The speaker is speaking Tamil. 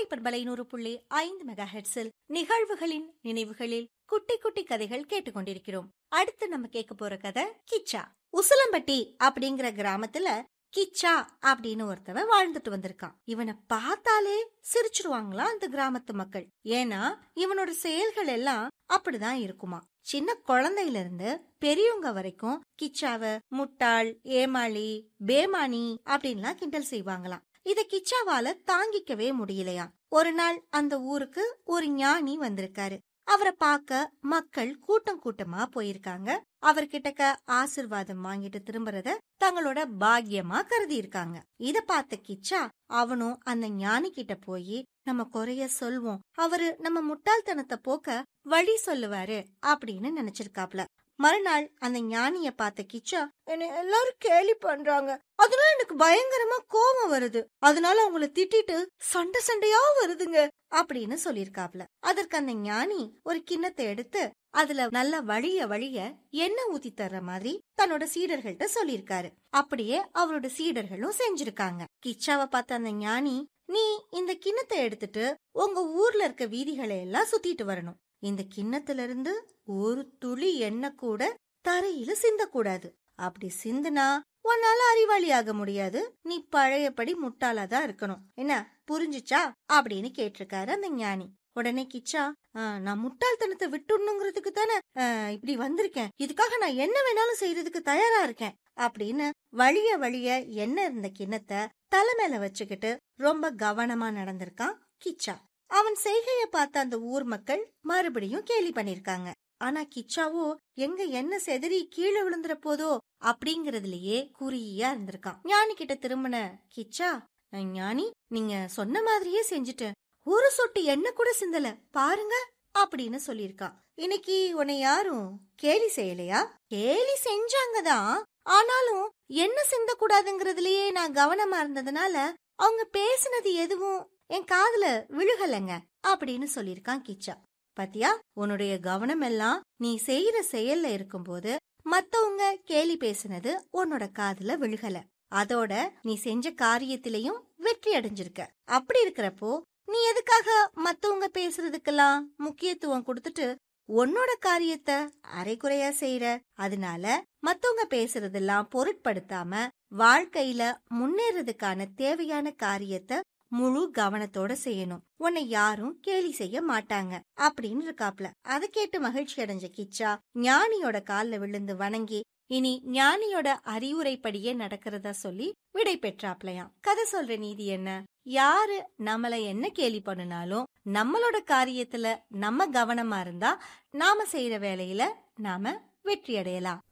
கோடை பண்பலை நூறு புள்ளி ஐந்து மெகா ஹெட்ஸில் நிகழ்வுகளின் நினைவுகளில் குட்டி குட்டி கதைகள் கேட்டுக்கொண்டிருக்கிறோம் அடுத்து நம்ம கேட்க போற கதை கிச்சா உசிலம்பட்டி அப்படிங்கிற கிராமத்துல கிச்சா அப்படின்னு ஒருத்தவன் வாழ்ந்துட்டு வந்திருக்கான் இவனை பார்த்தாலே சிரிச்சிருவாங்களா அந்த கிராமத்து மக்கள் ஏன்னா இவனோட செயல்கள் எல்லாம் அப்படிதான் இருக்குமா சின்ன குழந்தையில இருந்து பெரியவங்க வரைக்கும் கிச்சாவ முட்டாள் ஏமாளி பேமானி அப்படின்லாம் கிண்டல் செய்வாங்களாம் இத கிச்சாவால தாங்கிக்கவே முடியலையா ஒரு நாள் அந்த ஊருக்கு ஒரு ஞானி வந்திருக்காரு அவரை பார்க்க மக்கள் கூட்டம் கூட்டமா போயிருக்காங்க அவர்கிட்டக்க ஆசிர்வாதம் வாங்கிட்டு திரும்புறத தங்களோட பாக்கியமா கருதி இருக்காங்க இத பார்த்த கிச்சா அவனும் அந்த ஞானி கிட்ட போய் நம்ம குறைய சொல்வோம் அவரு நம்ம முட்டாள்தனத்தை போக்க வழி சொல்லுவாரு அப்படின்னு நினைச்சிருக்காப்ல மறுநாள் அந்த ஞானிய பார்த்த கிச்சா என்ன எல்லாரும் கேலி பண்றாங்க அதனால எனக்கு பயங்கரமா கோபம் வருது அதனால அவங்கள திட்டிட்டு சண்டை சண்டையா வருதுங்க அப்படின்னு சொல்லிருக்காப்ல அதற்கு அந்த ஞானி ஒரு கிண்ணத்தை எடுத்து அதுல நல்ல வழிய வழிய எண்ணெய் ஊத்தி தர்ற மாதிரி தன்னோட சீடர்கள்ட்ட சொல்லியிருக்காரு அப்படியே அவரோட சீடர்களும் செஞ்சிருக்காங்க கிச்சாவை பார்த்த அந்த ஞானி நீ இந்த கிண்ணத்தை எடுத்துட்டு உங்க ஊர்ல இருக்க வீதிகளை எல்லாம் சுத்திட்டு வரணும் இந்த கிண்ணத்துல இருந்து ஒரு துளி எண்ணெய் கூட தரையில சிந்தக்கூடாது அப்படி சிந்துனா உன்னால அறிவாளி ஆக முடியாது நீ பழையபடி முட்டாளாதான் இருக்கணும் என்ன புரிஞ்சுச்சா அப்படின்னு கேட்டிருக்காரு அந்த ஞானி உடனே கிச்சா "ஆ, நான் முட்டாள்தனத்தை விட்டுடணுங்கிறதுக்கு தானே ஆ, இப்படி வந்திருக்கேன் இதுக்காக நான் என்ன வேணாலும் செய்யறதுக்கு தயாரா இருக்கேன் அப்படின்னு வழிய வழிய என்ன இருந்த கிண்ணத்தை தலை மேல வச்சுக்கிட்டு ரொம்ப கவனமா நடந்திருக்கான் கிச்சா அவன் செய்கைய பார்த்த அந்த ஊர் மக்கள் மறுபடியும் கேலி பண்ணிருக்காங்க ஆனா கிச்சாவோ எங்க என்ன செதறி கீழே விழுந்துற போதோ அப்படிங்கறதுலயே குறியா இருந்திருக்கான் ஞானி கிட்ட திரும்பின கிச்சா "அஹ், ஞானி நீங்க சொன்ன மாதிரியே செஞ்சுட்டேன் ஒரு சொட்டு எண்ணெய் கூட சிந்தல பாருங்க அப்படின்னு சொல்லியிருக்கான் இன்னைக்கு உன்னை யாரும் கேலி செய்யலையா கேலி செஞ்சாங்கதான் ஆனாலும் என்ன சிந்த கூடாதுங்கிறதுலயே நான் கவனமா இருந்ததுனால அவங்க பேசினது எதுவும் என் காதுல விழுகலைங்க அப்படின்னு சொல்லியிருக்கான் கிச்சா பாத்தியா உன்னுடைய கவனம் எல்லாம் நீ செய்யற செயல்ல இருக்கும்போது மத்தவங்க கேலி பேசினது உன்னோட காதுல விழுகல அதோட நீ செஞ்ச காரியத்திலையும் வெற்றி அடைஞ்சிருக்க அப்படி இருக்கிறப்போ நீ எதுக்காக மத்தவங்க பேசுறதுக்கெல்லாம் முக்கியத்துவம் கொடுத்துட்டு உன்னோட காரியத்தை அரைக்குறையா செய்யற அதனால மத்தவங்க பேசுறதெல்லாம் பொருட்படுத்தாம வாழ்க்கையில முன்னேறதுக்கான தேவையான காரியத்தை முழு கவனத்தோட செய்யணும் உன்னை யாரும் கேலி செய்ய மாட்டாங்க அப்படின்னு இருக்காப்ல அதை கேட்டு மகிழ்ச்சி அடைஞ்ச கிச்சா ஞானியோட கால்ல விழுந்து வணங்கி இனி ஞானியோட அறிவுரைப்படியே நடக்கிறதா சொல்லி விடை பெற்றாப்லயாம் கதை சொல்ற நீதி என்ன யாரு நம்மள என்ன கேலி பண்ணினாலும் நம்மளோட காரியத்துல நம்ம கவனமா இருந்தா நாம செய்யற வேலையில நாம வெற்றி அடையலாம்